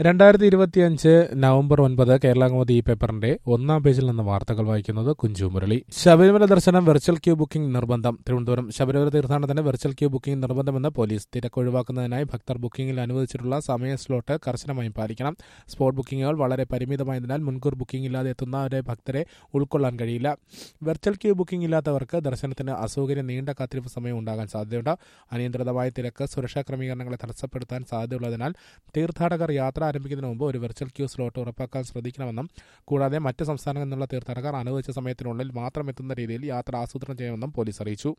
രണ്ടായിരത്തി ഇരുപത്തിയഞ്ച് നവംബർ ഒൻപത് കേരളാകോമതി ഈ പേപ്പറിന്റെ ഒന്നാം പേജിൽ നിന്ന് വാർത്തകൾ വായിക്കുന്നത് കുഞ്ചു മുരളി ശബരിമല ദർശനം വെർച്വൽ ക്യൂ ബുക്കിംഗ് നിർബന്ധം തിരുവനന്തപുരം ശബരിമല തീർത്ഥാടനത്തിന് വെർച്വൽ ക്യൂ ബുക്കിംഗ് നിർബന്ധമെന്ന് പോലീസ് തിരക്ക് ഒഴിവാക്കുന്നതിനായി ഭക്തർ ബുക്കിംഗിൽ അനുവദിച്ചിട്ടുള്ള സമയ സ്ലോട്ട് കർശനമായും പാലിക്കണം സ്പോട്ട് ബുക്കിംഗുകൾ വളരെ പരിമിതമായതിനാൽ മുൻകൂർ ബുക്കിംഗ് ഇല്ലാതെ എത്തുന്നവരെ ഭക്തരെ ഉൾക്കൊള്ളാൻ കഴിയില്ല വെർച്വൽ ക്യൂ ബുക്കിംഗ് ഇല്ലാത്തവർക്ക് ദർശനത്തിന് അസൗകര്യം നീണ്ട കാത്തിരിപ്പ് സമയം ഉണ്ടാകാൻ സാധ്യതയുണ്ട് അനിയന്ത്രിതമായ തിരക്ക് സുരക്ഷാ ക്രമീകരണങ്ങളെ തടസ്സപ്പെടുത്താൻ സാധ്യതയുള്ളതിനാൽ തീർത്ഥാടകർ യാത്ര ആരംഭിക്കുന്നതിന് മുമ്പ് ഒരു വെർച്വൽ ക്യൂ സ്ലോട്ട് ഉറപ്പാക്കാൻ ശ്രദ്ധിക്കണമെന്നും കൂടാതെ മറ്റ് സംസ്ഥാനങ്ങളിൽ നിന്നുള്ള തീർത്ഥാടകർ അനുവദിച്ച സമയത്തിനുള്ളിൽ മാത്രം എത്തുന്ന രീതിയിൽ യാത്ര ആസൂത്രണം ചെയ്യണമെന്നും പോലീസ് അറിയിച്ചു